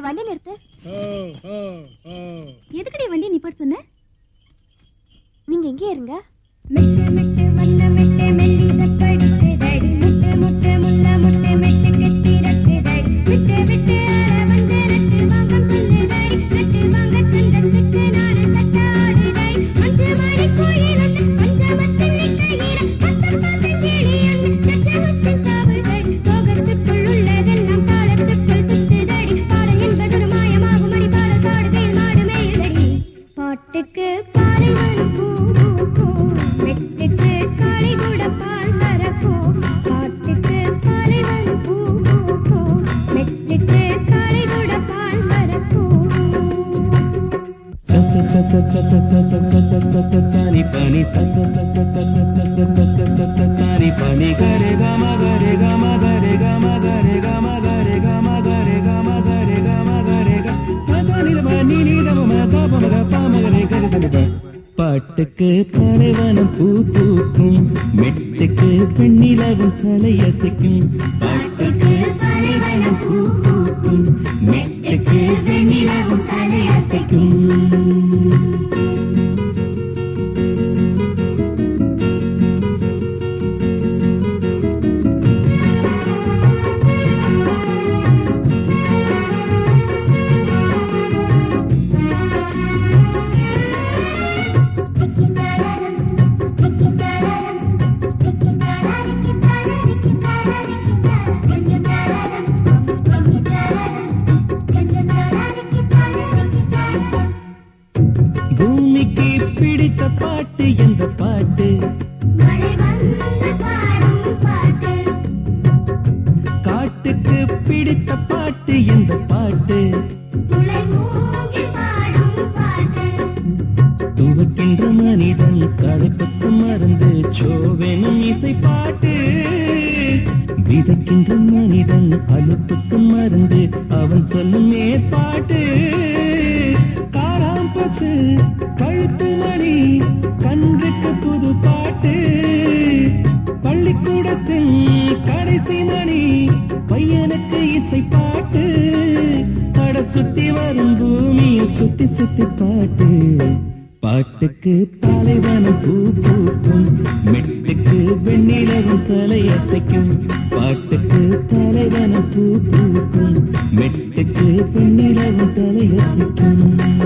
வண்டி நிறுத்து ஓ ஓ ஓ எதுக்குடி வண்டி நிப்பாட் சொன்ன நீங்க எங்கே இருங்க மெட்டு மெட்டு வண்ண மெட்டு மெல்லிச படிக்குதடி முட்டு முட்டு முல்ல முட்டு மெட்டு கெட்டி ரக்குதடி விட்டு விட்டு ஆட வந்து நட்டு வாங்க சொல்லுதடி நட்டு வாங்க சந்தத்துக்கு நாடு தட்ட ஆடுதடி மஞ்சு மணி கோயில் வந்து பஞ்சமத்தில் நிற்கையில பச்சம் பார்த்து கிளி வந்து சச்சமத்தில் சாவுதடி சோகத்துக்குள் உள்ளதெல்லாம் காலத்துக்குள் சுத்துதடி பாடல் என்பதொரு மாயமாகும் அடி பாடல் பாடுகையில் மாடு மேயுதடி பாட்டுக்கு பாலை பூ பூ மெட்டுக்கு காளை கூட பால் கறக்கும் பாட்டுக்கு பாலை பூ பூ மெட்டுக்கு காளை கூட பால் கறக்கும் sa sa sa sa sa sa sa sa sa sa sa sa sa ni pa ni sa sa sa sa sa sa sa sa sa sa sa sa sa ni pa ni ga re ga ma ga re ga ma ga re ga ma ga re ga ma ga re ga ma ga re ga ma ga re ga ma ga re ga sa sa ni da ma ni ni da ma ma ga pa ma ga pa ma ga re ga re sa ni pa பாட்டுக்கு பாலைவனம் பூ பூக்கும் மெட்டுக்கு பெண்ணிலவும் தலையசைக்கும் பாட்டுக்கு பாலைவனம் பூ பூக்கும் மெட்டுக்கு பெண்ணிலவும் தலையசைக்கும் பூமிக்கு பிடித்த பாட்டு எந்த பாட்டு மழை வந்து பாடும் பாட்டு காட்டுக்கு பிடித்த பாட்டு எந்த பாட்டு துளை மூங்கி பாடும் பாட்டு துவக்கின்ற மனிதன் களைப்புக்கு மருந்து சோவெனும் இசை பாட்டு விதைக்கின்ற மனிதன் அலுப்புக்கு மருந்து அவன் சொல்லும் ஏற்பாட்டு காராம் பசு கழுத்து மணி கன்றுக்கு புது பாட்டு பள்ளிக்கூடத்தின் கடைசி மணி பையனுக்கு இசை பாட்டு பட சுத்தி வரும் பூமியை சுத்தி சுத்தி பாட்டு பாட்டுக்கு பாலைவனம் பூ பூக்கும் மெட்டுக்கு வெண்ணிலவும் தலையசைக்கும் பாட்டுக்கு பாலைவனம் பூ பூக்கும் மெட்டுக்கு வெண்ணிலவும் தலையசைக்கும்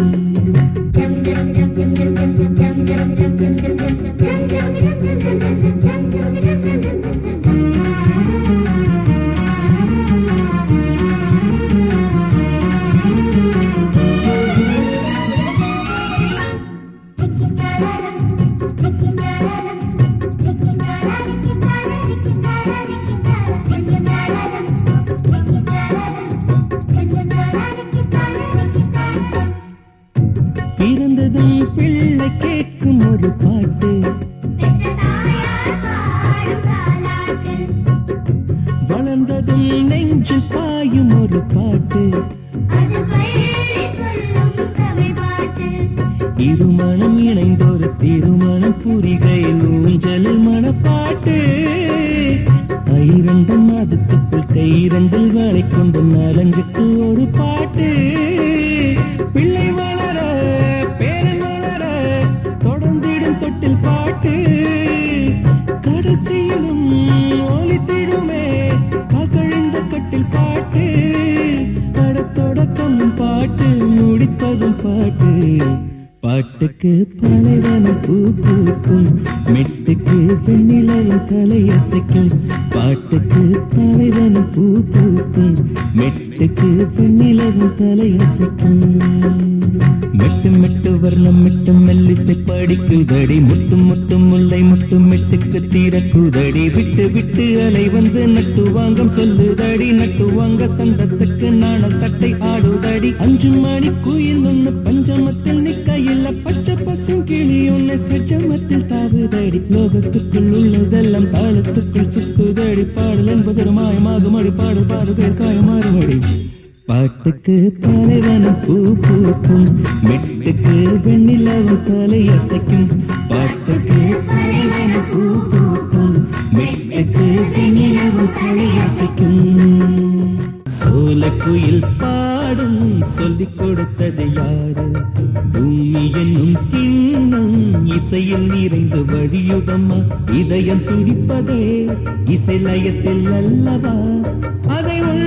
பிறந்ததும் பிள்ளை கேட்கும் ஒரு பாட்டு வளர்ந்ததும் நெஞ்சில் பாயும் ஒரு பாட்டு இருமணம் இணைந்தொரு திருமணம் புரிகையில் ஊஞ்சலில் மனப்பாட்டு ஐரண்டு மாதத்துக்குள் கைரண்டில் வளை கொண்டு நலங்குக்கு ஒரு பாட்டு பிள்ளை வளர பேரன் வளர தொடர்ந்திடும் தொட்டில் பாட்டு கடைசியிலும் ஒலித்திடுமே ககழிந்த கட்டில் பாட்டு பட தொடக்கம் பாட்டு முடிப்பதும் பாட்டு பாட்டுக்கு பாலைவனம் பூ பூக்கும் மெட்டுக்கு வெண்ணிலவும் தலையசைக்கும் பாட்டுக்கு பாலைவனம் பூ பூக்கும் மெட்டுக்கு வெண்ணிலவும் தலையசைக்கும் மெட்டு மெட்டு வர்ணம் மெட்டு மெல்லிசை படிக்குதடி முட்டு முட்டு முல்லை முட்டு மெட்டுக்கு தீரக்குதடி விட்டு விட்டு அலை வந்து நட்டு வாங்கம் சொல்லுதடி நட்டு வாங்க சந்தத்துக்கு நாணல் தட்டை ஆடுதடி அஞ்சு மணி குயில் ஒண்ணு பஞ்சமத்தில் நிக்கையில் பச்சை பசும் கிளி ஒண்ணு சஜமத்தில் தாவுதடி லோகத்துக்குள் உள்ளதெல்லாம் தாளத்துக்குள் சுத்துதடி பாடல் என்பது ஒரு மாயமாகும் அடி பாடல் பாடுகள் காயமாறுமடி பாட்டுக்கு பாலைவனம் பூ பூக்கும் மெட்டுக்கு வெண்ணிலவும் தலையசைக்கும் பாட்டுக்கு பாலைவனம் பூ பூக்கும் மெட்டுக்கு வெண்ணிலவும் தலையசைக்கும் சோலக்குயில் பாடும் சொல்லிக் கொடுத்தது யாரு பூமி என்னும் கிண்ணம் இசையில் நிறைந்து வழியுதம்மா இதயம் துடிப்பதே இசை லயத்தில் அல்லவா அதை